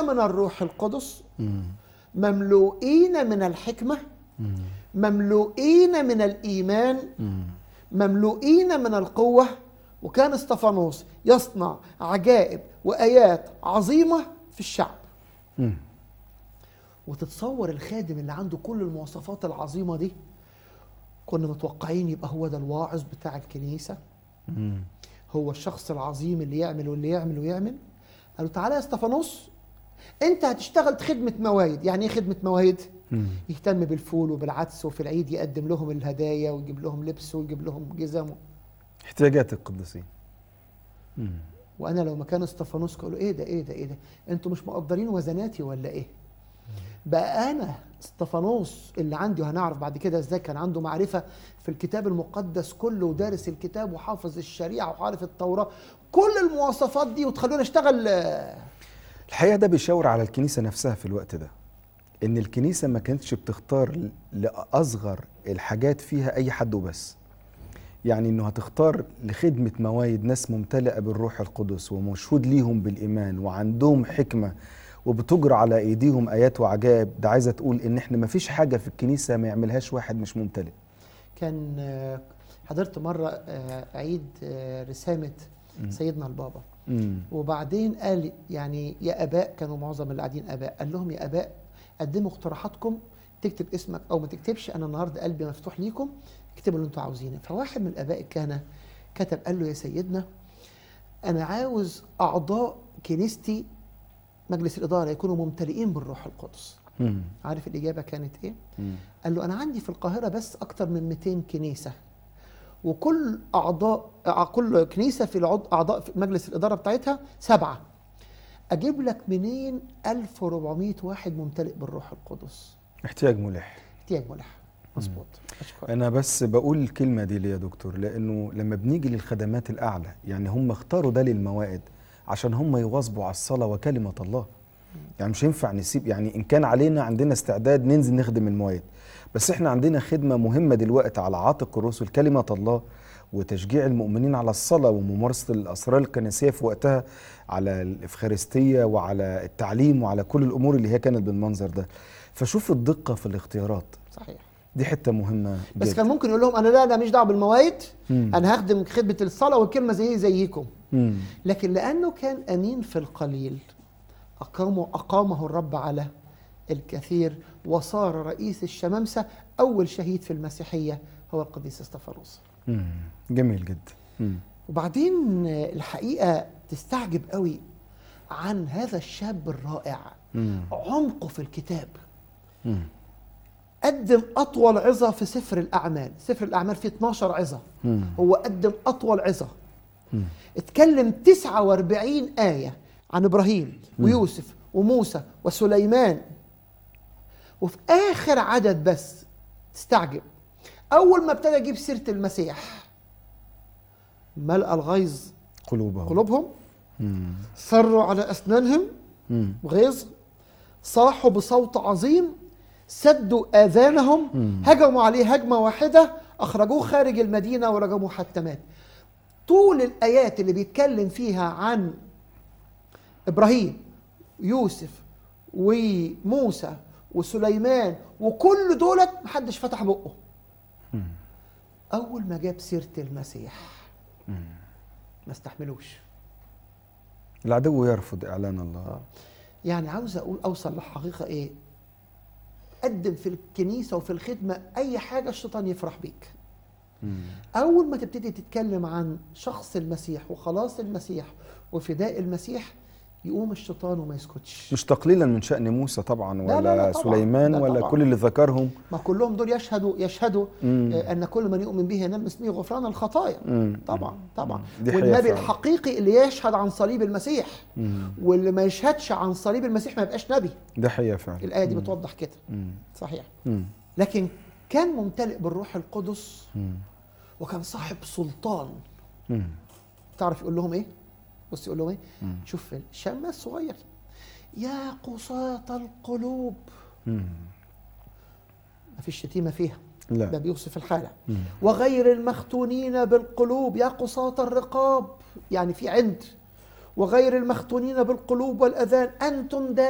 من الروح القدس مملوئين من الحكمة مملوئين من الإيمان مملوئين من القوة وكان استفانوس يصنع عجائب وآيات عظيمة في الشعب وتتصور الخادم اللي عنده كل المواصفات العظيمة دي كنا متوقعين يبقى هو ده الواعظ بتاع الكنيسة هو الشخص العظيم اللي يعمل واللي يعمل ويعمل قالوا تعالى يا استفانوس انت هتشتغل خدمة موايد يعني ايه خدمة موايد يهتم بالفول وبالعدس وفي العيد يقدم لهم الهدايا ويجيب لهم لبس ويجيب لهم جزم احتياجات القديسين وانا لو مكان استفانوس اقول له ايه ده ايه ده ايه ده انتوا مش مقدرين وزناتي ولا ايه بقى انا استفانوس اللي عندي وهنعرف بعد كده ازاي كان عنده معرفه في الكتاب المقدس كله ودارس الكتاب وحافظ الشريعه وعارف التوراه كل المواصفات دي وتخلوني اشتغل آه، الحقيقه ده بيشاور على الكنيسه نفسها في الوقت ده ان الكنيسه ما كانتش بتختار ل- لاصغر الحاجات فيها اي حد وبس يعني انه هتختار لخدمه موايد ناس ممتلئه بالروح القدس ومشهود ليهم بالايمان وعندهم حكمه وبتجرى على ايديهم ايات وعجائب ده عايزه تقول ان احنا ما فيش حاجه في الكنيسه ما يعملهاش واحد مش ممتلئ كان آه، حضرت مره آه، عيد آه، رسامه سيدنا البابا امم وبعدين قال يعني يا اباء كانوا معظم اللي قاعدين اباء قال لهم يا اباء قدموا اقتراحاتكم تكتب اسمك او ما تكتبش انا النهارده قلبي مفتوح ليكم اكتبوا اللي انتوا عاوزينه فواحد من الاباء كان كتب قال له يا سيدنا انا عاوز اعضاء كنيستي مجلس الاداره يكونوا ممتلئين بالروح القدس امم عارف الاجابه كانت ايه امم قال له انا عندي في القاهره بس اكتر من 200 كنيسه وكل اعضاء أع- كل كنيسه في العض... اعضاء في مجلس الاداره بتاعتها سبعه اجيب لك منين 1400 واحد ممتلئ بالروح القدس احتياج ملح احتياج ملح مظبوط اشكرك انا بس بقول الكلمه دي ليه يا دكتور لانه لما بنيجي للخدمات الاعلى يعني هم اختاروا ده للموائد عشان هم يواظبوا على الصلاه وكلمه الله يعني مش ينفع نسيب يعني ان كان علينا عندنا استعداد ننزل نخدم الموائد بس احنا عندنا خدمه مهمه دلوقتي على عاتق الرسل كلمه الله وتشجيع المؤمنين على الصلاه وممارسه الاسرار الكنسيه في وقتها على الافخارستيه وعلى التعليم وعلى كل الامور اللي هي كانت بالمنظر ده فشوف الدقه في الاختيارات صحيح دي حته مهمه بس جداً. كان ممكن يقول لهم انا لا انا مش دعوه بالمواعيد مم. انا هخدم خدمه الصلاه والكلمه زي زيكم مم. لكن لانه كان امين في القليل اقامه اقامه الرب على الكثير وصار رئيس الشمامسه اول شهيد في المسيحيه هو القديس استفانوس مم. جميل جدا مم. وبعدين الحقيقه تستعجب قوي عن هذا الشاب الرائع مم. عمقه في الكتاب مم. قدم اطول عظه في سفر الاعمال سفر الاعمال فيه 12 عظه مم. هو قدم اطول عظه مم. اتكلم 49 آية عن إبراهيم ويوسف وموسى وسليمان وفي آخر عدد بس تستعجب أول ما ابتدى يجيب سيرة المسيح ملأ الغيظ قلوبهم قلوبهم مم. صروا على أسنانهم مم. غيظ صاحوا بصوت عظيم سدوا آذانهم مم. هجموا عليه هجمة واحدة أخرجوه خارج المدينة ورجموه حتى مات طول الآيات اللي بيتكلم فيها عن إبراهيم يوسف وموسى وسليمان وكل دولت محدش فتح بقه أول ما جاب سيرة المسيح ما استحملوش العدو يرفض اعلان الله يعني عاوز اقول اوصل للحقيقه ايه قدم في الكنيسه وفي الخدمه اي حاجه الشيطان يفرح بيك مم. اول ما تبتدي تتكلم عن شخص المسيح وخلاص المسيح وفداء المسيح يقوم الشيطان وما يسكتش مش تقليلا من شأن موسى طبعا لا، ولا لا، لا، طبعاً. سليمان لا، ولا طبعاً. كل اللي ذكرهم ما كلهم دول يشهدوا يشهدوا مم. آه، ان كل من يؤمن به ينال اسمه غفران الخطايا مم. طبعا طبعا دي حقيقة والنبي فعلاً. الحقيقي اللي يشهد عن صليب المسيح مم. واللي ما يشهدش عن صليب المسيح ما يبقاش نبي ده حقيقة فعلا الايه دي بتوضح كده مم. صحيح مم. لكن كان ممتلئ بالروح القدس مم. وكان صاحب سلطان مم. تعرف يقول لهم ايه بص يقول لهم ايه شوف الشمة الصغير يا قساة القلوب مم. ما فيش شتيمة فيها لا. ده بيوصف الحالة وغير المختونين بالقلوب يا قساة الرقاب يعني في عند وغير المختونين بالقلوب والأذان أنتم دائما